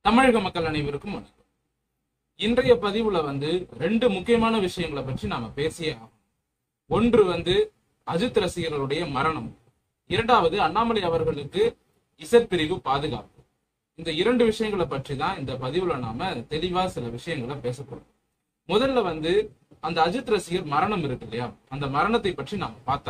தமிழக மக்கள் அனைவருக்கும் வணக்கம் இன்றைய பதிவுல வந்து ரெண்டு முக்கியமான விஷயங்களை பற்றி நாம பேசியே ஆகணும் ஒன்று வந்து அஜித் ரசிகர்களுடைய மரணம் இரண்டாவது அண்ணாமலை அவர்களுக்கு இசட் பிரிவு பாதுகாப்பு இந்த இரண்டு விஷயங்களை பற்றி தான் இந்த பதிவுல நாம தெளிவா சில விஷயங்களை பேச போறோம் முதல்ல வந்து அந்த அஜித் ரசிகர் மரணம் இருக்கு இல்லையா அந்த மரணத்தை பற்றி நாம பார்த்தா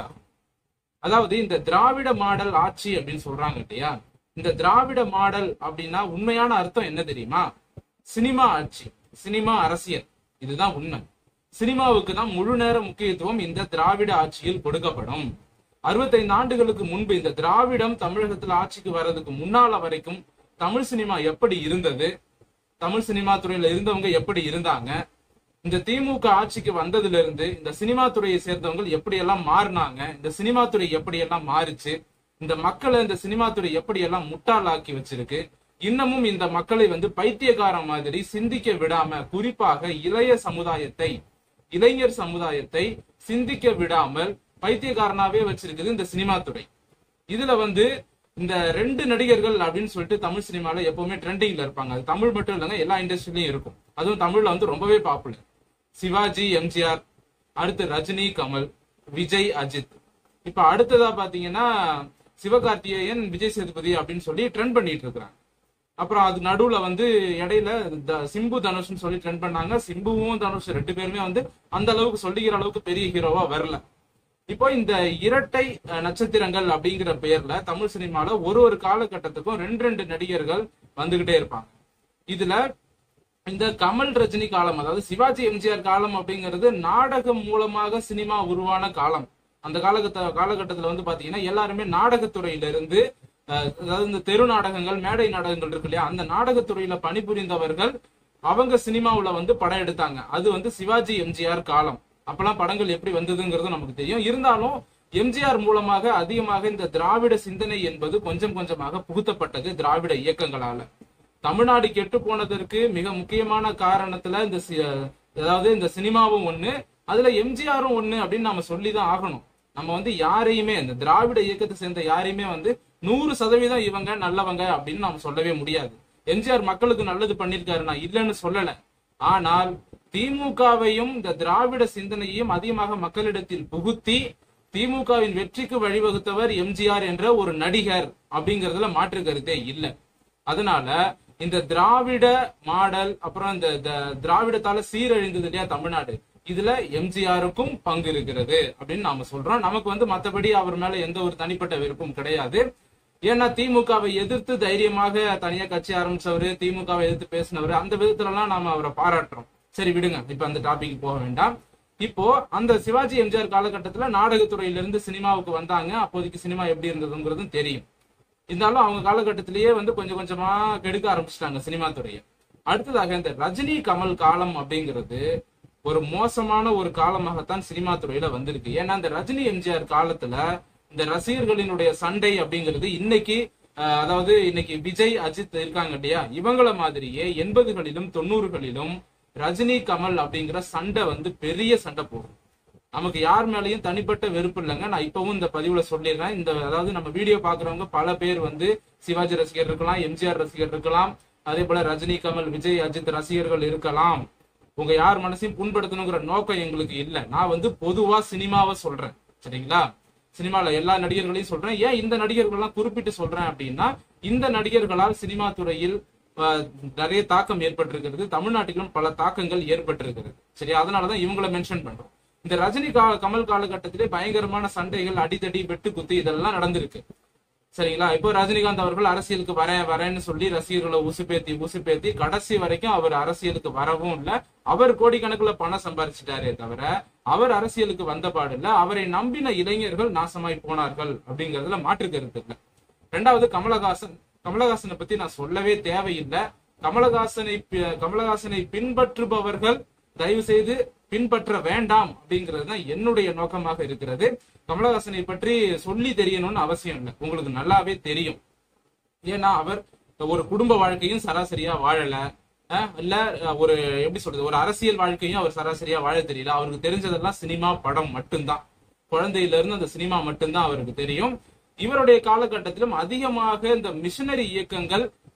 அதாவது இந்த திராவிட மாடல் ஆட்சி அப்படின்னு சொல்றாங்க இல்லையா இந்த திராவிட மாடல் அப்படின்னா உண்மையான அர்த்தம் என்ன தெரியுமா சினிமா ஆட்சி சினிமா அரசியல் இதுதான் உண்மை சினிமாவுக்கு தான் முழு நேர முக்கியத்துவம் இந்த திராவிட ஆட்சியில் கொடுக்கப்படும் அறுபத்தைந்து ஆண்டுகளுக்கு முன்பு இந்த திராவிடம் தமிழகத்தில் ஆட்சிக்கு வர்றதுக்கு முன்னால வரைக்கும் தமிழ் சினிமா எப்படி இருந்தது தமிழ் சினிமா துறையில இருந்தவங்க எப்படி இருந்தாங்க இந்த திமுக ஆட்சிக்கு வந்ததுல இருந்து இந்த சினிமா துறையை சேர்ந்தவங்க எப்படி எல்லாம் மாறினாங்க இந்த சினிமா துறை எப்படி எல்லாம் மாறுச்சு இந்த மக்களை இந்த சினிமா துறை எப்படி எல்லாம் முட்டாளாக்கி வச்சிருக்கு இன்னமும் இந்த மக்களை வந்து பைத்தியக்காரன் மாதிரி சிந்திக்க விடாம குறிப்பாக இளைய சமுதாயத்தை இளைஞர் சமுதாயத்தை சிந்திக்க விடாமல் பைத்தியக்காரனாவே வச்சிருக்குது இந்த சினிமா துறை இதுல வந்து இந்த ரெண்டு நடிகர்கள் அப்படின்னு சொல்லிட்டு தமிழ் சினிமால எப்பவுமே ட்ரெண்டிங்ல இருப்பாங்க அது தமிழ் மட்டும் இல்லைங்க எல்லா இண்டஸ்ட்ரியிலயும் இருக்கும் அதுவும் தமிழ்ல வந்து ரொம்பவே பாப்புலர் சிவாஜி எம்ஜிஆர் அடுத்து ரஜினி கமல் விஜய் அஜித் இப்ப அடுத்ததா பாத்தீங்கன்னா சிவகார்த்திகேயன் விஜய் சேதுபதி அப்படின்னு சொல்லி ட்ரெண்ட் பண்ணிட்டு இருக்கிறாங்க அப்புறம் அது நடுவுல வந்து இடையில த- சிம்பு தனுஷ்னு சொல்லி ட்ரெண்ட் பண்ணாங்க சிம்புவும் தனுஷ் ரெண்டு பேருமே வந்து அந்த அளவுக்கு சொல்லிக்கிற அளவுக்கு பெரிய ஹீரோவா வரல இப்போ இந்த இரட்டை அஹ், நட்சத்திரங்கள் அப்படிங்கிற பெயர்ல தமிழ் சினிமால ஒரு ஒரு காலகட்டத்துக்கும் ரெண்டு ரெண்டு நடிகர்கள் வந்துகிட்டே இருப்பாங்க இதுல இந்த கமல் ரஜினி காலம் அதாவது சிவாஜி எம்ஜிஆர் காலம் அப்படிங்கிறது நாடகம் மூலமாக சினிமா உருவான காலம் அந்த காலகட்ட காலகட்டத்துல வந்து பாத்தீங்கன்னா எல்லாருமே நாடகத்துறையில இருந்து அஹ், அதாவது இந்த தெரு நாடகங்கள் மேடை நாடகங்கள் இருக்கு இல்லையா அந்த நாடகத்துறையில பணிபுரிந்தவர்கள் அவங்க சினிமாவுல வந்து படம் எடுத்தாங்க அது வந்து சிவாஜி எம்ஜிஆர் காலம் அப்பெல்லாம் படங்கள் எப்படி வந்ததுங்கிறது நமக்கு தெரியும் இருந்தாலும் எம்ஜிஆர் மூலமாக அதிகமாக இந்த திராவிட சிந்தனை என்பது கொஞ்சம் கொஞ்சமாக புகுத்தப்பட்டது திராவிட இயக்கங்களால தமிழ்நாடு கெட்டு போனதற்கு மிக முக்கியமான காரணத்துல இந்த சி- அதாவது இந்த சினிமாவும் ஒண்ணு அதுல எம்ஜிஆரும் ஒண்ணு அப்படின்னு நாம சொல்லிதான் ஆகணும் நம்ம வந்து யாரையுமே இந்த திராவிட இயக்கத்தை சேர்ந்த யாரையுமே வந்து நூறு சதவீதம் இவங்க நல்லவங்க அப்படின்னு நாம சொல்லவே முடியாது எம்ஜிஆர் மக்களுக்கு நல்லது பண்ணிருக்காரு நான் இல்லைன்னு சொல்லல ஆனால் திமுகவையும் இந்த திராவிட சிந்தனையையும் அதிகமாக மக்களிடத்தில் புகுத்தி திமுகவின் வெற்றிக்கு வழிவகுத்தவர் எம்ஜிஆர் என்ற ஒரு நடிகர் அப்படிங்கறதுல மாற்று கருத்தே இல்லை அதனால இந்த திராவிட மாடல் அப்புறம் இந்த த- திராவிடத்தால சீரழிந்தது இல்லையா தமிழ்நாடு இதுல எம்ஜிஆருக்கும் பங்கு இருக்கிறது அப்படின்னு நாம சொல்றோம் நமக்கு வந்து மத்தபடி அவர் மேல எந்த ஒரு தனிப்பட்ட விருப்பம் கிடையாது ஏன்னா திமுகவை எதிர்த்து தைரியமாக தனியா கட்சி ஆரம்பிச்சவரு திமுகவை எதிர்த்து பேசினவர் அந்த விதத்துல எல்லாம் நாம அவரை பாராட்டுறோம் சரி விடுங்க இப்ப அந்த டாபிக் போக வேண்டாம் இப்போ அந்த சிவாஜி எம்ஜிஆர் காலகட்டத்துல நாடகத்துறையில இருந்து சினிமாவுக்கு வந்தாங்க அப்போதைக்கு சினிமா எப்படி இருந்ததுங்கிறதும் தெரியும் இருந்தாலும் அவங்க காலகட்டத்திலேயே வந்து கொஞ்சம் கொஞ்சமா கெடுக்க ஆரம்பிச்சிட்டாங்க சினிமா துறையை அடுத்ததாக இந்த ரஜினி கமல் காலம் அப்படிங்கிறது ஒரு மோசமான ஒரு காலமாகத்தான் சினிமா துறையில வந்திருக்கு ஏன்னா இந்த ரஜினி எம்ஜிஆர் காலத்துல இந்த ரசிகர்களினுடைய சண்டை அப்படிங்கிறது இன்னைக்கு அஹ், அதாவது இன்னைக்கு விஜய் அஜித் இருக்காங்க இல்லையா இவங்கள மாதிரியே எண்பதுகளிலும் தொண்ணூறுகளிலும் ரஜினி கமல் அப்படிங்கிற சண்டை வந்து பெரிய சண்டை போடும் நமக்கு யார் மேலயும் தனிப்பட்ட வெறுப்பு இல்லைங்க நான் இப்பவும் இந்த பதிவுல சொல்லிடுறேன் இந்த அதாவது நம்ம வீடியோ பாக்குறவங்க பல பேர் வந்து சிவாஜி ரசிகர் இருக்கலாம் எம்ஜிஆர் ரசிகர் இருக்கலாம் அதே போல ரஜினி கமல் விஜய் அஜித் ரசிகர்கள் இருக்கலாம் உங்க யார் மனசையும் புண்படுத்தணுங்கிற நோக்கம் எங்களுக்கு இல்ல நான் வந்து பொதுவா சினிமாவை சொல்றேன் சரிங்களா சினிமால எல்லா நடிகர்களையும் சொல்றேன் ஏன் இந்த நடிகர்கள்லாம் குறிப்பிட்டு சொல்றேன் அப்படின்னா இந்த நடிகர்களால் சினிமா துறையில் அஹ், நிறைய தாக்கம் ஏற்பட்டிருக்கிறது தமிழ்நாட்டிலும் பல தாக்கங்கள் ஏற்பட்டிருக்கிறது சரி அதனாலதான் இவங்களை மென்ஷன் பண்றோம் இந்த ரஜினி கா கமல் காலகட்டத்திலே பயங்கரமான சண்டைகள் அடிதடி வெட்டு குத்து இதெல்லாம் நடந்திருக்கு சரிங்களா இப்போ ரஜினிகாந்த் அவர்கள் அரசியலுக்கு வரேன் வரேன்னு சொல்லி ரசிகர்களை உசுப்பேத்தி உசுப்பேத்தி கடைசி வரைக்கும் அவர் அரசியலுக்கு வரவும் இல்ல அவர் கோடிக்கணக்குல பணம் சம்பாரிச்சிட்டாரே தவிர அவர் அரசியலுக்கு வந்த பாடில்ல அவரை நம்பின இளைஞர்கள் நாசமாய் போனார்கள் அப்படிங்கறதுல மாற்று கருத்து இல்ல ரெண்டாவது கமலஹாசன் கமலஹாசனை பத்தி நான் சொல்லவே தேவையில்லை கமலஹாசனை பி- கமலஹாசனை பின்பற்றுபவர்கள் தயவு செய்து பின்பற்ற வேண்டாம் அப்படிங்கிறது தான் என்னுடைய நோக்கமாக இருக்கிறது கமலஹாசனை பற்றி சொல்லி தெரியணும்னு அவசியம் இல்லை உங்களுக்கு நல்லாவே தெரியும் ஏன்னா அவர் ஒரு குடும்ப வாழ்க்கையும் சராசரியா வாழல அஹ், இல்ல அஹ், ஒரு எப்படி சொல்றது ஒரு அரசியல் வாழ்க்கையும் அவர் சராசரியா வாழ தெரியல அவருக்கு தெரிஞ்சதெல்லாம் சினிமா படம் மட்டும்தான் குழந்தையில இருந்து அந்த சினிமா மட்டும்தான் அவருக்கு தெரியும் இவருடைய காலகட்டத்திலும் அதிகமாக இந்த மிஷனரி இயக்கங்கள்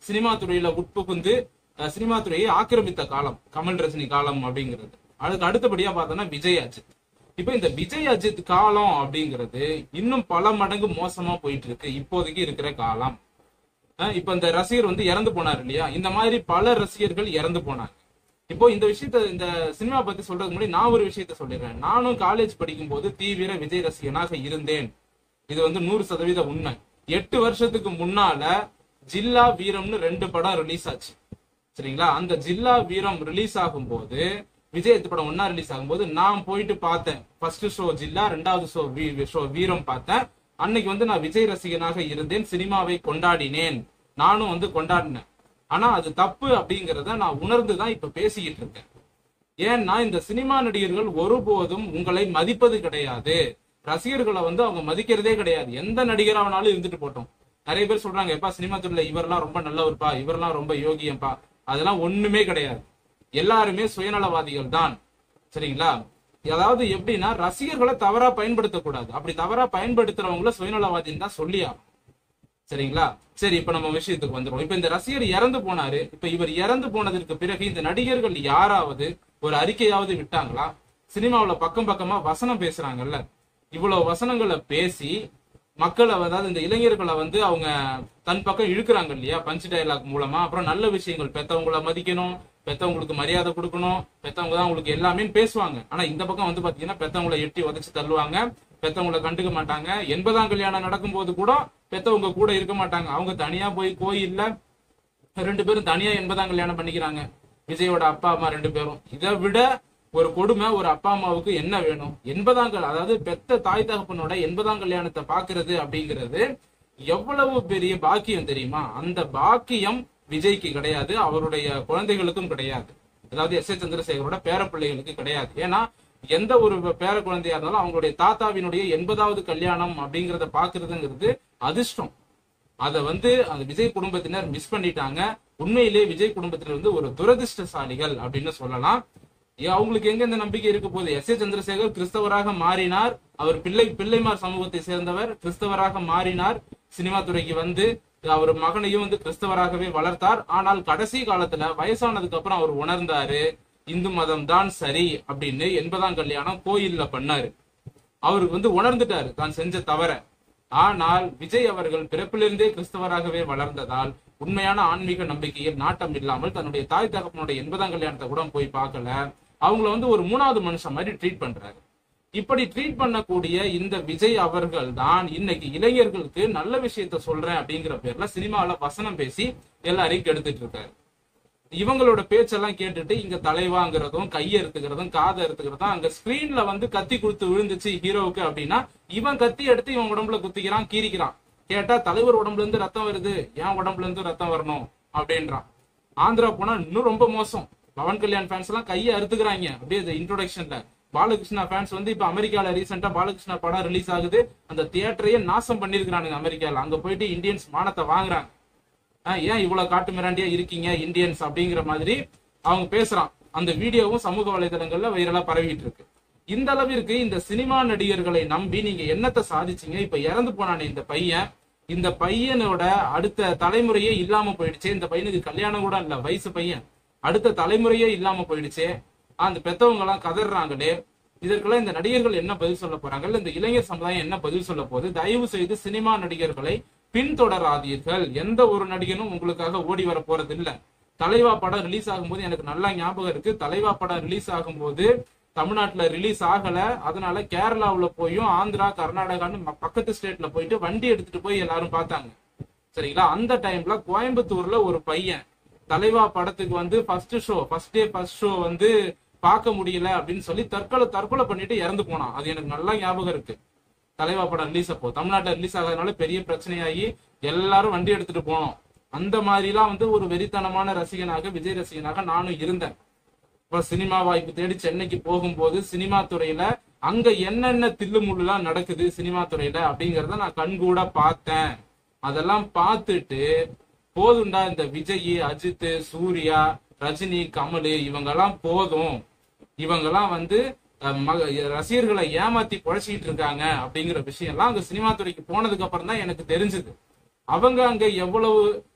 சினிமா துறையில உட்புகுந்து அஹ், சினிமா துறையை ஆக்கிரமித்த காலம் கமல் ரஜினி காலம் அப்படிங்கிறது அதுக்கு அடுத்தபடியா பார்த்தோம்னா விஜய் அஜித் இப்ப இந்த விஜய் அஜித் காலம் அப்படிங்கிறது இன்னும் பல மடங்கு மோசமா போயிட்டு இருக்கு இப்போதைக்கு இருக்கிற காலம் அஹ் இப்ப இந்த ரசிகர் வந்து இறந்து போனார் இல்லையா இந்த மாதிரி பல ரசிகர்கள் இறந்து போனாங்க இப்போ இந்த விஷயத்த இந்த சினிமா பத்தி சொல்றதுக்கு முன்னாடி நான் ஒரு விஷயத்த சொல்லிடுறேன் நானும் காலேஜ் படிக்கும் போது தீவிர விஜய் ரசிகனாக இருந்தேன் இது வந்து நூறு சதவீத உண்மை எட்டு வருஷத்துக்கு முன்னால ஜில்லா வீரம்னு ரெண்டு படம் ரிலீஸ் ஆச்சு சரிங்களா அந்த ஜில்லா வீரம் ரிலீஸ் ஆகும்போது விஜய் இந்த படம் ஒன்னா ரிலீஸ் ஆகும்போது நான் போயிட்டு பார்த்தேன் ஃபர்ஸ்ட் ஷோ ஜில்லா ரெண்டாவது ஷோ ஷோ வீரம் பார்த்தேன் அன்னைக்கு வந்து நான் விஜய் ரசிகனாக இருந்தேன் சினிமாவை கொண்டாடினேன் நானும் வந்து கொண்டாடினேன் ஆனா அது தப்பு அப்படிங்கறத நான் உணர்ந்துதான் இப்ப பேசிக்கிட்டு இருக்கேன் ஏன்னா இந்த சினிமா நடிகர்கள் ஒருபோதும் உங்களை மதிப்பது கிடையாது ரசிகர்களை வந்து அவங்க மதிக்கிறதே கிடையாது எந்த நடிகராவனாலும் இருந்துட்டு போட்டோம் நிறைய பேர் சொல்றாங்க எப்பா சினிமா துறையில இவரெல்லாம் ரொம்ப நல்லவர்ப்பா இவரெல்லாம் ரொம்ப யோகியம்பா அதெல்லாம் ஒண்ணுமே கிடையாது எல்லாருமே சுயநலவாதிகள் தான் சரிங்களா அதாவது எப்படின்னா ரசிகர்களை தவறா பயன்படுத்தக்கூடாது அப்படி தவறா பயன்படுத்துறவங்கள சுயநலவாதின்னு தான் சொல்லி ஆகணும் சரிங்களா சரி இப்ப நம்ம விஷயத்துக்கு வந்துருவோம் இப்ப இந்த ரசிகர் இறந்து போனாரு இப்ப இவர் இறந்து போனதற்கு பிறகு இந்த நடிகர்கள் யாராவது ஒரு அறிக்கையாவது விட்டாங்களா சினிமாவுல பக்கம் பக்கமா வசனம் பேசுறாங்கல்ல இவ்வளவு வசனங்களை பேசி மக்களை அதாவது இந்த இளைஞர்களை வந்து அவங்க தன் பக்கம் இழுக்கிறாங்க இல்லையா பஞ்ச் டயலாக் மூலமா அப்புறம் நல்ல விஷயங்கள் பெத்தவங்கள மதிக்கணும் பெத்தவங்களுக்கு மரியாதை கொடுக்கணும் பெத்தவங்க தான் உங்களுக்கு எல்லாமே பேசுவாங்க ஆனா இந்த பக்கம் வந்து பாத்தீங்கன்னா பெத்தவங்களை எட்டி உதச்சு தள்ளுவாங்க பெத்தவங்களை கண்டுக்க மாட்டாங்க எண்பதாம் கல்யாணம் நடக்கும்போது கூட பெத்தவங்க கூட இருக்க மாட்டாங்க அவங்க தனியா போய் கோயில்ல ரெண்டு பேரும் தனியா எண்பதாம் கல்யாணம் பண்ணிக்கிறாங்க விஜயோட அப்பா அம்மா ரெண்டு பேரும் இதை விட ஒரு கொடுமை ஒரு அப்பா அம்மாவுக்கு என்ன வேணும் எண்பதாம் கல் அதாவது பெத்த தாய் தகப்பனோட எண்பதாம் கல்யாணத்தை பாக்குறது அப்படிங்கிறது எவ்வளவு பெரிய பாக்கியம் தெரியுமா அந்த பாக்கியம் விஜய்க்கு கிடையாது அவருடைய குழந்தைகளுக்கும் கிடையாது அதாவது எஸ் ஏ சந்திரசேகரோட பேரப்பிள்ளைகளுக்கு கிடையாது ஏன்னா எந்த ஒரு பேர குழந்தையா இருந்தாலும் அவங்களுடைய தாத்தாவினுடைய எண்பதாவது கல்யாணம் அப்படிங்கறத பாக்குறதுங்கிறது அதிர்ஷ்டம் அத வந்து அந்த விஜய் குடும்பத்தினர் மிஸ் பண்ணிட்டாங்க உண்மையிலே விஜய் குடும்பத்தினர் வந்து ஒரு துரதிர்ஷ்டசாலிகள் அப்படின்னு சொல்லலாம் ஏ- அவங்களுக்கு எங்க இந்த நம்பிக்கை இருக்க போகுது எஸ் ஏ சந்திரசேகர் கிறிஸ்தவராக மாறினார் அவர் பிள்ளை பிள்ளைமார் சமூகத்தை சேர்ந்தவர் கிறிஸ்தவராக மாறினார் சினிமா துறைக்கு வந்து அவர் மகனையும் வந்து கிறிஸ்தவராகவே வளர்த்தார் ஆனால் கடைசி காலத்துல வயசானதுக்கு அப்புறம் அவர் உணர்ந்தாரு இந்து மதம் தான் சரி அப்படின்னு எண்பதாம் கல்யாணம் கோயில்ல பண்ணாரு அவருக்கு வந்து உணர்ந்துட்டாரு தான் செஞ்ச தவற ஆனால் விஜய் அவர்கள் பிறப்பிலிருந்தே கிறிஸ்தவராகவே வளர்ந்ததால் உண்மையான ஆன்மீக நம்பிக்கையில் நாட்டம் இல்லாமல் தன்னுடைய தாய் தகப்பனுடைய எண்பதாம் கல்யாணத்தை கூட போய் பார்க்கல அவங்கள வந்து ஒரு மூணாவது மனுஷன் மாதிரி ட்ரீட் பண்றாரு இப்படி ட்ரீட் பண்ணக்கூடிய இந்த விஜய் அவர்கள் தான் இன்னைக்கு இளைஞர்களுக்கு நல்ல விஷயத்த சொல்றேன் அப்படிங்கிற பேர்ல சினிமாவில வசனம் பேசி எல்லாரையும் கெடுத்துட்டு இருக்காரு இவங்களோட பேச்செல்லாம் கேட்டுட்டு இங்க தலைவாங்கிறதும் கையை எடுத்துக்கிறதும் காதை எடுத்துக்கிறதும் அங்க ஸ்கிரீன்ல வந்து கத்தி கொடுத்து விழுந்துச்சு ஹீரோவுக்கு அப்படின்னா இவன் கத்தி எடுத்து இவன் உடம்புல குத்திக்கிறான் கீறிக்கிறான் கேட்டா தலைவர் உடம்புல இருந்து ரத்தம் வருது என் உடம்புல இருந்து ரத்தம் வரணும் அப்படின்றான் ஆந்திரா போனா இன்னும் ரொம்ப மோசம் பவன் கல்யாண் ஃபேன்ஸ் எல்லாம் கையை அறுத்துக்கிறாங்க அப்படியே இன்ட்ரோடக்ஷன்ல பாலகிருஷ்ணா ஃபேன்ஸ் வந்து இப்ப அமெரிக்கால ரீசெண்டா பாலகிருஷ்ணா படம் ரிலீஸ் ஆகுது அந்த தியேட்டரையே நாசம் பண்ணிருக்கிறானுங்க அமெரிக்கால அங்க போயிட்டு இந்தியன்ஸ் மானத்தை வாங்குறாங்க ஆஹ் ஏன் இவ்வளவு காட்டு மிராண்டியா இருக்கீங்க இந்தியன்ஸ் அப்படிங்கிற மாதிரி அவங்க பேசுறான் அந்த வீடியோவும் சமூக வலைதளங்கள்ல வைரலா பரவிட்டு இருக்கு இந்த அளவிற்கு இந்த சினிமா நடிகர்களை நம்பி நீங்க என்னத்தை சாதிச்சீங்க இப்ப இறந்து போனானே இந்த பையன் இந்த பையனோட அடுத்த தலைமுறையே இல்லாம போயிடுச்சு இந்த பையனுக்கு கல்யாணம் கூட இல்ல வயசு பையன் அடுத்த தலைமுறையே இல்லாம போயிடுச்சு அந்த பெத்தவங்க எல்லாம் கதறாங்களே இதற்கெல்லாம் இந்த நடிகர்கள் என்ன பதில் சொல்ல போறாங்க இல்ல இந்த இளைஞர் சமுதாயம் என்ன பதில் சொல்ல போகுது தயவு செய்து சினிமா நடிகர்களை பின்தொடராதீர்கள் எந்த ஒரு நடிகனும் உங்களுக்காக ஓடி வர போறது இல்ல தலைவா படம் ரிலீஸ் ஆகும்போது எனக்கு நல்லா ஞாபகம் இருக்கு தலைவா படம் ரிலீஸ் ஆகும்போது தமிழ்நாட்டுல ரிலீஸ் ஆகல அதனால கேரளாவுல போயும் ஆந்திரா கர்நாடகான்னு ம- பக்கத்து ஸ்டேட்ல போயிட்டு வண்டி எடுத்துட்டு போய் எல்லாரும் பார்த்தாங்க சரிங்களா அந்த டைம்ல கோயம்புத்தூர்ல ஒரு பையன் தலைவா படத்துக்கு வந்து first show first day first show வந்து பார்க்க முடியல அப்படின்னு சொல்லி தற்கொலை தற்கொலை பண்ணிட்டு இறந்து போனான் அது எனக்கு நல்லா ஞாபகம் இருக்கு தலைவா படம் ரிலீஸ் அப்போ தமிழ்நாட்டுல ரிலீஸ் ஆகாதனால பெரிய பிரச்சனையாகி எல்லாரும் வண்டி எடுத்துட்டு போனோம் அந்த மாதிரிலாம் வந்து ஒரு வெறித்தனமான ரசிகனாக விஜய் ரசிகனாக நானும் இருந்தேன் இப்ப சினிமா வாய்ப்பு தேடி சென்னைக்கு போகும்போது சினிமா துறையில அங்க என்னென்ன தில்லுமுள்ளுலாம் நடக்குது சினிமா துறையில அப்படிங்கறத நான் கண்கூட பார்த்தேன் அதெல்லாம் பார்த்துட்டு போதும்டா இந்த விஜய் அஜித் சூர்யா ரஜினி கமல் இவங்கெல்லாம் போதும் இவங்கெல்லாம் வந்து அஹ், மக- ரசிகர்களை ஏமாத்தி குழைச்சிட்டு இருக்காங்க அப்படிங்கிற விஷயம்லாம் அங்க சினிமா துறைக்கு போனதுக்கு அப்புறம் தான் எனக்கு தெரிஞ்சது அவங்க அங்க எவ்வளவு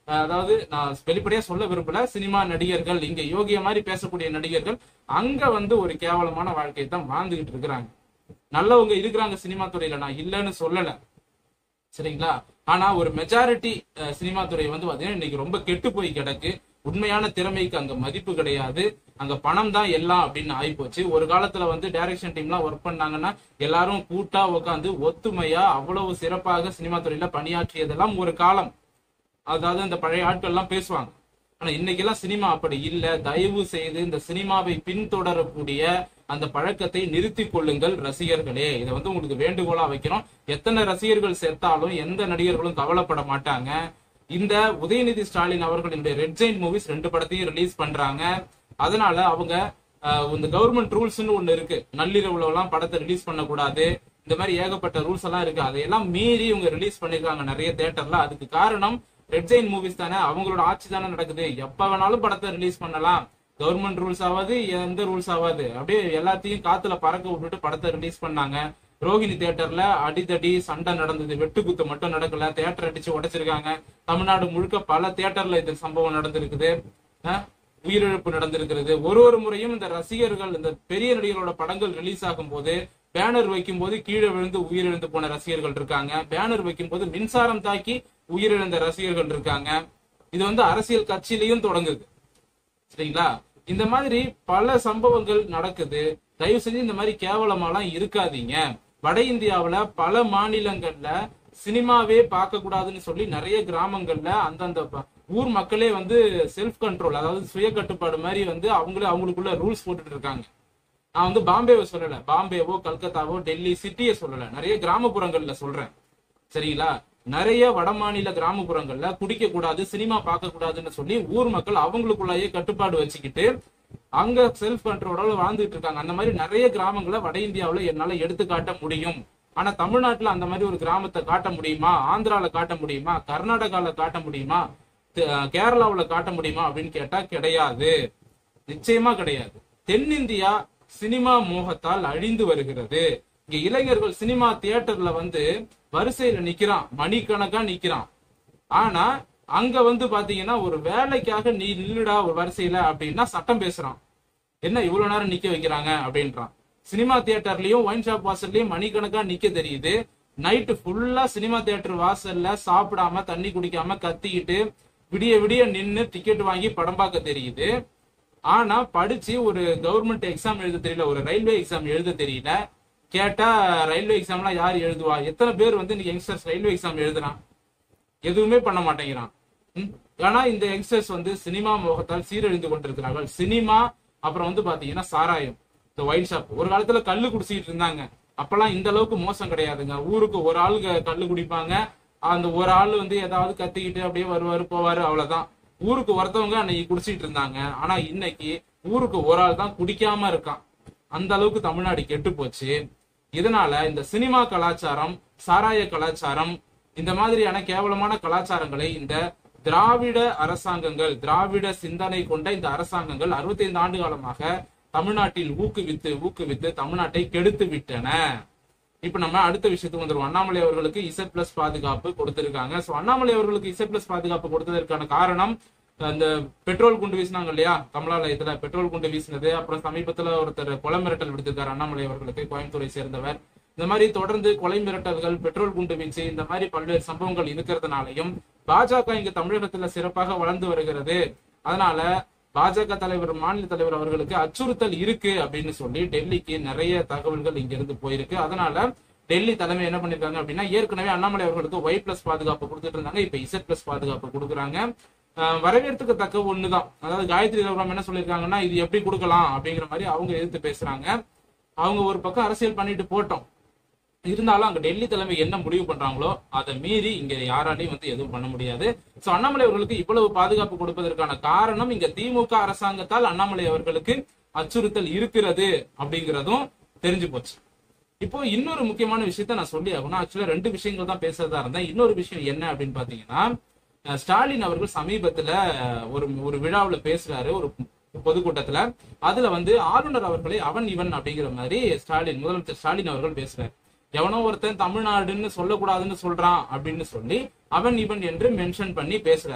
அஹ், அதாவது நான் வெளிப்படையா சொல்ல விரும்பல சினிமா நடிகர்கள் இங்க யோகிய மாதிரி பேசக்கூடிய நடிகர்கள் அங்க வந்து ஒரு கேவலமான வாழ்க்கையை தான் வாழ்ந்துகிட்டு இருக்கிறாங்க நல்லவங்க இருக்கிறாங்க சினிமா துறையில நான் இல்லைன்னு சொல்லல சரிங்களா ஆனா ஒரு மெஜாரிட்டி சினிமா துறை வந்து பாத்தீங்கன்னா இன்னைக்கு ரொம்ப கெட்டு போய் கிடக்கு உண்மையான திறமைக்கு அங்க மதிப்பு கிடையாது அங்க பணம் தான் எல்லாம் அப்படின்னு ஆயிப்போச்சு ஒரு காலத்துல வந்து டைரக்ஷன் டீம்லாம் ஒர்க் பண்ணாங்கன்னா எல்லாரும் கூட்டா உட்காந்து ஒத்துமையா அவ்வளவு சிறப்பாக சினிமா துறையில பணியாற்றியதெல்லாம் ஒரு காலம் அதாவது அந்த பழைய ஆட்கள் எல்லாம் பேசுவாங்க ஆனா இன்னைக்கெல்லாம் சினிமா அப்படி இல்ல தயவு செய்து இந்த சினிமாவை பின்தொடரக்கூடிய அந்த பழக்கத்தை நிறுத்திக் கொள்ளுங்கள் ரசிகர்களே இதை வந்து உங்களுக்கு வேண்டுகோளா வைக்கிறோம் எத்தனை ரசிகர்கள் சேர்த்தாலும் எந்த நடிகர்களும் கவலைப்பட மாட்டாங்க இந்த உதயநிதி ஸ்டாலின் அவர்களினுடைய ரெட் ஜெயின் மூவிஸ் ரெண்டு படத்தையும் ரிலீஸ் பண்றாங்க அதனால அவங்க அஹ், இந்த கவர்மெண்ட் ரூல்ஸ்னு ஒண்ணு இருக்கு நள்ளிரவுல எல்லாம் படத்தை ரிலீஸ் பண்ணக்கூடாது இந்த மாதிரி ஏகப்பட்ட ரூல்ஸ் எல்லாம் இருக்கு அதையெல்லாம் மீறி இவங்க ரிலீஸ் பண்ணிருக்காங்க நிறைய தியேட்டர்ல அதுக்கு காரணம் ரெட் ஜெயின் மூவிஸ் தானே அவங்களோட ஆட்சி தானே நடக்குது எப்ப வேணாலும் படத்தை ரிலீஸ் பண்ணலாம் கவர்மெண்ட் ரூல்ஸ் ஆகாது எந்த ரூல்ஸ் ஆகாது அப்படியே எல்லாத்தையும் காத்துல பறக்க விட்டுட்டு படத்தை ரிலீஸ் பண்ணாங்க ரோகிணி தியேட்டர்ல அடிதடி சண்டை நடந்தது வெட்டுக்குத்து மட்டும் நடக்கல தியேட்டர் அடிச்சு உடைச்சிருக்காங்க தமிழ்நாடு முழுக்க பல தியேட்டர்ல இந்த சம்பவம் நடந்திருக்குது அஹ், உயிரிழப்பு நடந்திருக்கிறது ஒரு ஒரு முறையும் இந்த ரசிகர்கள் இந்த பெரிய நடிகர்களோட படங்கள் ரிலீஸ் ஆகும் போது பேனர் வைக்கும் போது கீழே விழுந்து உயிரிழந்து போன ரசிகர்கள் இருக்காங்க பேனர் வைக்கும் போது மின்சாரம் தாக்கி உயிரிழந்த ரசிகர்கள் இருக்காங்க இது வந்து அரசியல் கட்சியிலையும் தொடங்குது சரிங்களா இந்த மாதிரி பல சம்பவங்கள் நடக்குது தயவு செஞ்சு இந்த மாதிரி கேவலமாலாம் இருக்காதீங்க வட இந்தியாவுல பல மாநிலங்கள்ல சினிமாவே பார்க்க கூடாதுன்னு சொல்லி நிறைய கிராமங்கள்ல அந்தந்த ப- ஊர் மக்களே வந்து செல்ஃப் கண்ட்ரோல் அதாவது சுய கட்டுப்பாடு மாதிரி வந்து அவங்களே அவங்களுக்குள்ள ரூல்ஸ் போட்டுட்டு இருக்காங்க நான் வந்து பாம்பேவை சொல்லல பாம்பேவோ கல்கத்தாவோ டெல்லி சிட்டியை சொல்லல நிறைய கிராமப்புறங்கள்ல சொல்றேன் சரிங்களா நிறைய வட மாநில கிராமப்புறங்கள்ல குடிக்க கூடாது சினிமா பார்க்க கூடாதுன்னு சொல்லி ஊர் மக்கள் அவங்களுக்குள்ளேயே கட்டுப்பாடு வச்சுக்கிட்டு அங்க செல்ஃப் கண்ட்ரோலோட வாழ்ந்துட்டு இருக்காங்க அந்த மாதிரி நிறைய கிராமங்களை வட இந்தியாவுல என்னால எடுத்து காட்ட முடியும் ஆனா தமிழ்நாட்டுல அந்த மாதிரி ஒரு கிராமத்தை காட்ட முடியுமா ஆந்திரால காட்ட முடியுமா கர்நாடகால காட்ட முடியுமா த- கேரளாவுல காட்ட முடியுமா அப்படின்னு கேட்டா கிடையாது நிச்சயமா கிடையாது தென்னிந்தியா சினிமா மோகத்தால் அழிந்து வருகிறது இங்க இளைஞர்கள் சினிமா தியேட்டர்ல வந்து வரிசையில நிக்கிறான் மணிக்கணக்கா நிக்கிறான் ஆனா அங்க வந்து பாத்தீங்கன்னா ஒரு வேலைக்காக நீ நில்லுடா ஒரு வரிசையில அப்படின்னா சட்டம் பேசுறான் என்ன இவ்வளவு நேரம் நிக்க வைக்கிறாங்க அப்படின்றான் சினிமா தியேட்டர்லயும் ஒயின் ஷாப் வாசல்லயும் மணிக்கணக்கா நிக்க தெரியுது நைட்டு ஃபுல்லா சினிமா தியேட்டர் வாசல்ல சாப்பிடாம தண்ணி குடிக்காம கத்திக்கிட்டு விடிய விடிய நின்னு டிக்கெட் வாங்கி படம் பார்க்க தெரியுது ஆனா படிச்சு ஒரு கவர்மெண்ட் எக்ஸாம் எழுத தெரியல ஒரு ரயில்வே எக்ஸாம் எழுத தெரியல கேட்டா ரயில்வே எக்ஸாம்லாம் யார் எழுதுவா எத்தனை பேர் வந்து இன்னைக்கு யங்ஸ்டர்ஸ் ரயில்வே எக்ஸாம் எழுதுறான் எதுவுமே பண்ண மாட்டேங்கிறான் ம்? ஆனா இந்த யங்ஸ்டர்ஸ் வந்து சினிமா மோகத்தால் சீரழிந்து கொண்டிருக்கிறார்கள் சினிமா அப்புறம் வந்து பாத்தீங்கன்னா சாராயம் இந்த ஒயின் ஷாப் ஒரு காலத்துல கல்லு குடிச்சிட்டு இருந்தாங்க அப்பெல்லாம் இந்த அளவுக்கு மோசம் கிடையாதுங்க ஊருக்கு ஒரு ஆள் க- கல்லு குடிப்பாங்க அந்த ஒரு ஆள் வந்து ஏதாவது கத்திக்கிட்டு அப்படியே வருவாரு போவாரு அவ்வளவுதான் ஊருக்கு ஒருத்தவங்க அன்னைக்கு குடிச்சிட்டு இருந்தாங்க ஆனா இன்னைக்கு ஊருக்கு ஒரு ஆள் தான் குடிக்காம இருக்கான் அந்த அளவுக்கு தமிழ்நாடு கெட்டு போச்சு இதனால இந்த சினிமா கலாச்சாரம் சாராய கலாச்சாரம் இந்த மாதிரியான கேவலமான கலாச்சாரங்களை இந்த திராவிட அரசாங்கங்கள் திராவிட சிந்தனை கொண்ட இந்த அரசாங்கங்கள் 65 ஆண்டு காலமாக தமிழ்நாட்டில் ஊக்குவித்து ஊக்குவித்து தமிழ்நாட்டை கெடுத்து விட்டன இப்ப நம்ம அடுத்த விஷயத்துக்கு வந்துருவோம் அண்ணாமலை அவர்களுக்கு இசட் பிளஸ் பாதுகாப்பு கொடுத்திருக்காங்க சோ அண்ணாமலை அவர்களுக்கு இசட் பிளஸ் பாதுகாப்பு கொடுத்ததற்கான காரணம் அந்த பெட்ரோல் குண்டு வீசினாங்க இல்லையா கமலாலயத்துல பெட்ரோல் குண்டு வீசினது அப்புறம் சமீபத்துல ஒருத்தர் கொலை மிரட்டல் விடுத்திருக்காரு அண்ணாமலை அவர்களுக்கு கோயம்புத்தூரை சேர்ந்தவர் இந்த மாதிரி தொடர்ந்து கொலை மிரட்டல்கள் பெட்ரோல் குண்டு வீச்சு இந்த மாதிரி பல்வேறு சம்பவங்கள் இருக்கிறதுனாலையும் பாஜக இங்கு தமிழகத்துல சிறப்பாக வளர்ந்து வருகிறது அதனால பாஜக தலைவர் மாநில தலைவர் அவர்களுக்கு அச்சுறுத்தல் இருக்கு அப்படின்னு சொல்லி டெல்லிக்கு நிறைய தகவல்கள் இங்க இருந்து போயிருக்கு அதனால டெல்லி தலைமை என்ன பண்ணிருக்காங்க அப்படின்னா ஏற்கனவே அண்ணாமலை அவர்களுக்கு ஒய் பிளஸ் பாதுகாப்பு கொடுத்துட்டு இருந்தாங்க இப்ப இசட் பிளஸ் பாதுகாப்பு கொடுக்குறாங்க ஆஹ் வரவேற்கத்தக்க தக்க ஒண்ணுதான் அதாவது காயத்ரி ரகுராம் என்ன சொல்லியிருக்காங்கன்னா இது எப்படி கொடுக்கலாம் அப்படிங்கிற மாதிரி அவங்க எதிர்த்து பேசுறாங்க அவங்க ஒரு பக்கம் அரசியல் பண்ணிட்டு போட்டோம் இருந்தாலும் அங்க டெல்லி தலைமை என்ன முடிவு பண்றாங்களோ அதை மீறி இங்க யாராலையும் வந்து எதுவும் பண்ண முடியாது சோ அண்ணாமலை அவர்களுக்கு இவ்வளவு பாதுகாப்பு கொடுப்பதற்கான காரணம் இங்க திமுக அரசாங்கத்தால் அண்ணாமலை அவர்களுக்கு அச்சுறுத்தல் இருக்கிறது அப்படிங்கிறதும் தெரிஞ்சு போச்சு இப்போ இன்னொரு முக்கியமான விஷயத்த நான் சொல்லி ஆகணும் ஆக்சுவலா ரெண்டு விஷயங்கள் தான் பேசுறதா இருந்தேன் இன்னொரு விஷயம் என்ன அப்படின்னு பாத்தீங்கன்னா அஹ் ஸ்டாலின் அவர்கள் சமீபத்துல அஹ், ஒரு ஒரு விழாவுல பேசுறாரு ஒரு பொதுக்கூட்டத்துல அதுல வந்து ஆளுநர் அவர்களை அவன் இவன் அப்படிங்கிற மாதிரி ஸ்டாலின் முதலமைச்சர் ஸ்டாலின் அவர்கள் பேசுறாரு எவனோ ஒருத்தன் தமிழ்நாடுன்னு சொல்லக்கூடாதுன்னு சொல்றான் அப்படின்னு சொல்லி அவன் இவன் என்று மென்ஷன் பண்ணி பேசுறாரு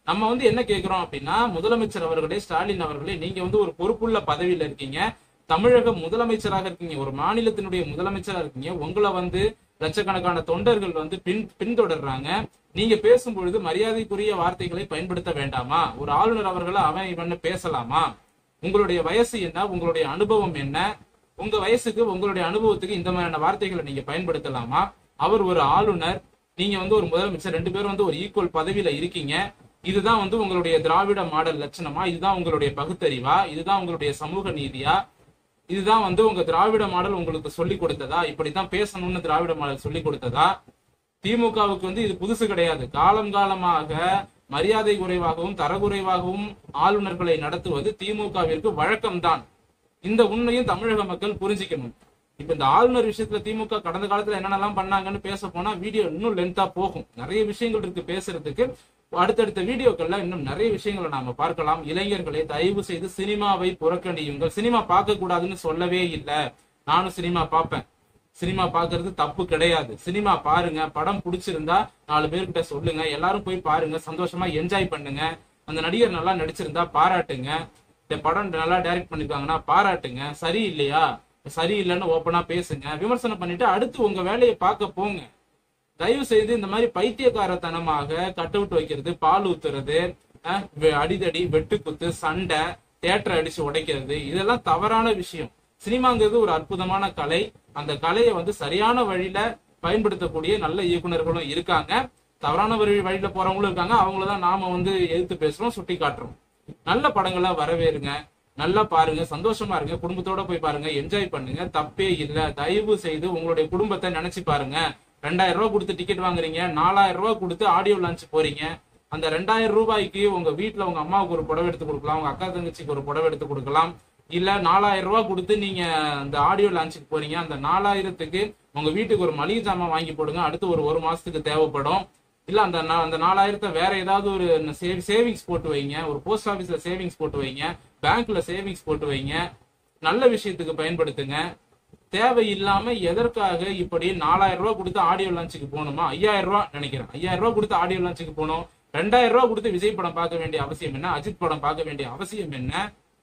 நம்ம வந்து என்ன கேக்குறோம் அப்படின்னா முதலமைச்சர் அவர்களே ஸ்டாலின் அவர்களே நீங்க வந்து ஒரு பொறுப்புள்ள பதவியில இருக்கீங்க தமிழக முதலமைச்சராக இருக்கீங்க ஒரு மாநிலத்தினுடைய முதலமைச்சரா இருக்கீங்க உங்களை வந்து லட்சக்கணக்கான தொண்டர்கள் வந்து பின் பின்தொடர்றாங்க நீங்க பேசும் பொழுது மரியாதைக்குரிய வார்த்தைகளை பயன்படுத்த வேண்டாமா ஒரு ஆளுநர் அவர்களை அவன் இவன்னு பேசலாமா உங்களுடைய வயசு என்ன உங்களுடைய அனுபவம் என்ன உங்க வயசுக்கு உங்களுடைய அனுபவத்துக்கு இந்த மாதிரியான வார்த்தைகளை நீங்க பயன்படுத்தலாமா அவர் ஒரு ஆளுநர் நீங்க வந்து ஒரு முதலமைச்சர் ரெண்டு பேரும் வந்து ஒரு ஈக்குவல் பதவியில இருக்கீங்க இதுதான் வந்து உங்களுடைய திராவிட மாடல் லட்சணமா இதுதான் உங்களுடைய பகுத்தறிவா இதுதான் உங்களுடைய சமூக நீதியா இதுதான் வந்து உங்க திராவிட மாடல் உங்களுக்கு சொல்லி கொடுத்ததா இப்படித்தான் பேசணும்னு திராவிட மாடல் சொல்லி கொடுத்ததா திமுகவுக்கு வந்து இது புதுசு கிடையாது காலம் காலமாக மரியாதை குறைவாகவும் தரக்குறைவாகவும் ஆளுநர்களை நடத்துவது திமுகவிற்கு வழக்கம்தான் இந்த உண்மையும் தமிழக மக்கள் புரிஞ்சுக்கணும் இப்ப இந்த ஆளுநர் விஷயத்துல திமுக கடந்த காலத்துல என்னென்னலாம் பண்ணாங்கன்னு பேச போனா வீடியோ இன்னும் லென்த்தா போகும் நிறைய விஷயங்கள் இருக்கு பேசுறதுக்கு அடுத்தடுத்த வீடியோக்கள்ல இன்னும் நிறைய விஷயங்களை நாம பார்க்கலாம் இளைஞர்களை தயவு செய்து சினிமாவை புறக்கணியுங்கள் சினிமா பார்க்க கூடாதுன்னு சொல்லவே இல்லை நானும் சினிமா பார்ப்பேன் சினிமா பார்க்கிறது தப்பு கிடையாது சினிமா பாருங்க படம் பிடிச்சிருந்தா நாலு பேர்கிட்ட சொல்லுங்க எல்லாரும் போய் பாருங்க சந்தோஷமா என்ஜாய் பண்ணுங்க அந்த நடிகர் நல்லா நடிச்சிருந்தா பாராட்டுங்க இந்த படம் நல்லா டைரக்ட் பண்ணிருக்காங்கன்னா பாராட்டுங்க சரி இல்லையா சரியில்லைன்னு ஓப்பனா பேசுங்க விமர்சனம் பண்ணிட்டு அடுத்து உங்க வேலையை பார்க்க போங்க தயவு செய்து இந்த மாதிரி பைத்தியக்காரத்தனமாக கட் அவுட் வைக்கிறது பால் ஊத்துறது அஹ், வெ- அடிதடி வெட்டுக்குத்து சண்டை தேட்டரை அடிச்சு உடைக்கிறது இதெல்லாம் தவறான விஷயம் சினிமாங்கிறது ஒரு அற்புதமான கலை அந்த கலையை வந்து சரியான வழியில பயன்படுத்தக்கூடிய நல்ல இயக்குனர்களும் இருக்காங்க தவறான வழி வழியில போறவங்களும் இருக்காங்க அவங்கள தான் நாம வந்து எதிர்த்து பேசுறோம் சுட்டி காட்டுறோம் நல்ல படங்களா வரவேறுங்க நல்லா பாருங்க சந்தோஷமா இருங்க குடும்பத்தோட போய் பாருங்க என்ஜாய் பண்ணுங்க தப்பே இல்ல தயவு செய்து உங்களுடைய குடும்பத்தை நினைச்சு பாருங்க ரெண்டாயிரம் ரூபாய் கொடுத்து டிக்கெட் வாங்குறீங்க நாலாயிரம் ரூபாய் கொடுத்து ஆடியோ லான்ச் போறீங்க அந்த ரெண்டாயிரம் ரூபாய்க்கு உங்க வீட்ல உங்க அம்மாவுக்கு ஒரு புடவை எடுத்து கொடுக்கலாம் உங்க அக்கா தங்கச்சிக்கு ஒரு புடவை எடுத்து கொடுக்கலாம் இல்ல நாலாயிரம் ரூபாய் கொடுத்து நீங்க அந்த ஆடியோ லான்ச்சுக்கு போறீங்க அந்த நாலாயிரத்துக்கு உங்க வீட்டுக்கு ஒரு மளிகை ஜாமான் வாங்கி போடுங்க அடுத்து ஒரு ஒரு மாசத்துக்கு தேவைப்படும் இல்ல அந்த நா- அந்த நாலாயிரத்தை வேற ஏதாவது ஒரு சேவிங்ஸ் போட்டு வைங்க ஒரு போஸ்ட் ஆபீஸ்ல சேவிங்ஸ் போட்டு வைங்க பேங்க்ல சேவிங்ஸ் போட்டு வைங்க நல்ல விஷயத்துக்கு பயன்படுத்துங்க தேவையில்லாம எதற்காக இப்படி நாலாயிரம் ரூபாய் கொடுத்து ஆடியோ லான்ச்சுக்கு போகணுமா ஐயாயிரம் ரூபாய் நினைக்கிறேன் ஐயாயிரம் ரூபாய் கொடுத்து ஆடியோ லான்ச்சுக்கு போகணும் ரெண்டாயிரம் ரூபாய் கொடுத்து விஜய் படம் பார்க்க வேண்டிய அவசியம் என்ன அஜித் படம் பார்க்க வேண்டிய அவசியம் என்ன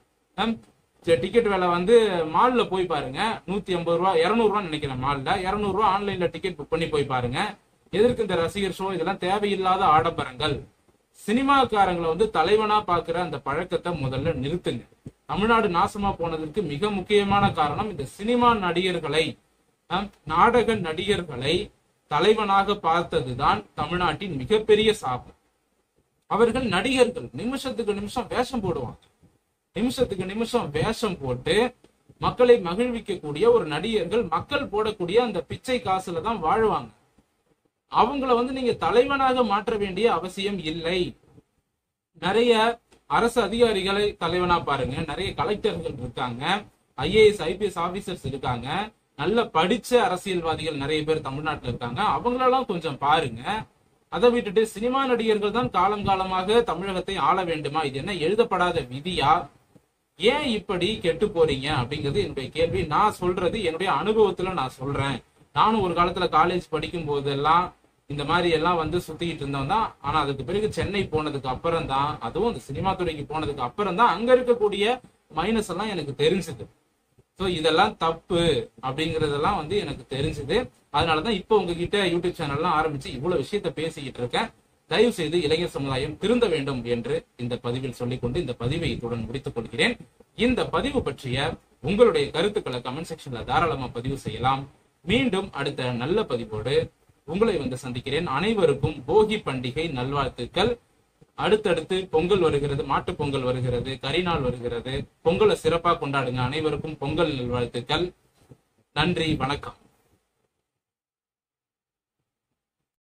டிக்கெட் விலை வந்து மால்ல போய் பாருங்க நூத்தி ஐம்பது ரூபா இருநூறு ரூபா நினைக்கிறேன் மால்ல இருநூறு ரூபா ஆன்லைன்ல டிக்கெட் புக் பண்ணி போய் பாருங்க எதற்கு இந்த ரசிகர் ஷோ இதெல்லாம் தேவையில்லாத ஆடம்பரங்கள் சினிமாக்காரங்களை வந்து தலைவனா பாக்குற அந்த பழக்கத்தை முதல்ல நிறுத்துங்க தமிழ்நாடு நாசமா போனதற்கு மிக முக்கியமான காரணம் இந்த சினிமா நடிகர்களை அஹ், நாடக நடிகர்களை தலைவனாக பார்த்ததுதான் தமிழ்நாட்டின் மிகப்பெரிய சாபம் அவர்கள் நடிகர்கள் நிமிஷத்துக்கு நிமிஷம் வேஷம் போடுவாங்க நிமிஷத்துக்கு நிமிஷம் வேஷம் போட்டு மக்களை மகிழ்விக்கக்கூடிய ஒரு நடிகர்கள் மக்கள் போடக்கூடிய அந்த பிச்சை காசுல தான் வாழ்வாங்க அவங்கள வந்து நீங்க தலைவனாக மாற்ற வேண்டிய அவசியம் இல்லை நிறைய அரசு அதிகாரிகளை தலைவனா பாருங்க நிறைய கலெக்டர்கள் இருக்காங்க ஐஏஎஸ் ஐபிஎஸ் ஆபீசர்ஸ் இருக்காங்க நல்ல படிச்ச அரசியல்வாதிகள் நிறைய பேர் தமிழ்நாட்டுல இருக்காங்க அவங்களெல்லாம் கொஞ்சம் பாருங்க அதை விட்டுட்டு சினிமா நடிகர்கள் தான் காலம் காலமாக தமிழகத்தை ஆள வேண்டுமா இது என்ன எழுதப்படாத விதியா ஏன் இப்படி கெட்டு போறீங்க அப்படிங்கிறது என்னுடைய கேள்வி நான் சொல்றது என்னுடைய அனுபவத்துல நான் சொல்றேன் நானும் ஒரு காலத்துல காலேஜ் படிக்கும் போதெல்லாம் இந்த மாதிரி எல்லாம் வந்து சுத்திக்கிட்டு இருந்தோம் தான் ஆனா அதுக்கு பிறகு சென்னை போனதுக்கு அப்புறம் தான் அதுவும் இந்த சினிமா துறைக்கு போனதுக்கு அப்புறம் தான் அங்க இருக்கக்கூடிய மைனஸ் எல்லாம் எனக்கு தெரிஞ்சது ஸோ இதெல்லாம் தப்பு அப்படிங்கறதெல்லாம் வந்து எனக்கு தெரிஞ்சது அதனாலதான் இப்போ உங்ககிட்ட யூடியூப் சேனல்லாம் ஆரம்பிச்சு இவ்வளவு விஷயத்த பேசிக்கிட்டு இருக்கேன் தயவு செய்து இளைஞர் சமுதாயம் திருந்த வேண்டும் என்று இந்த பதிவில் சொல்லிக்கொண்டு இந்த பதிவை இத்துடன் முடித்துக் கொள்கிறேன் இந்த பதிவு பற்றிய உங்களுடைய கருத்துக்களை கமெண்ட் செக்ஷன்ல தாராளமா பதிவு செய்யலாம் மீண்டும் அடுத்த நல்ல பதிவோடு உங்களை வந்து சந்திக்கிறேன் அனைவருக்கும் போகி பண்டிகை நல்வாழ்த்துக்கள் அடுத்தடுத்து பொங்கல் வருகிறது மாட்டுப் பொங்கல் வருகிறது கரிநாள் வருகிறது பொங்கலை சிறப்பா கொண்டாடுங்க அனைவருக்கும் பொங்கல் நல்வாழ்த்துக்கள் நன்றி வணக்கம்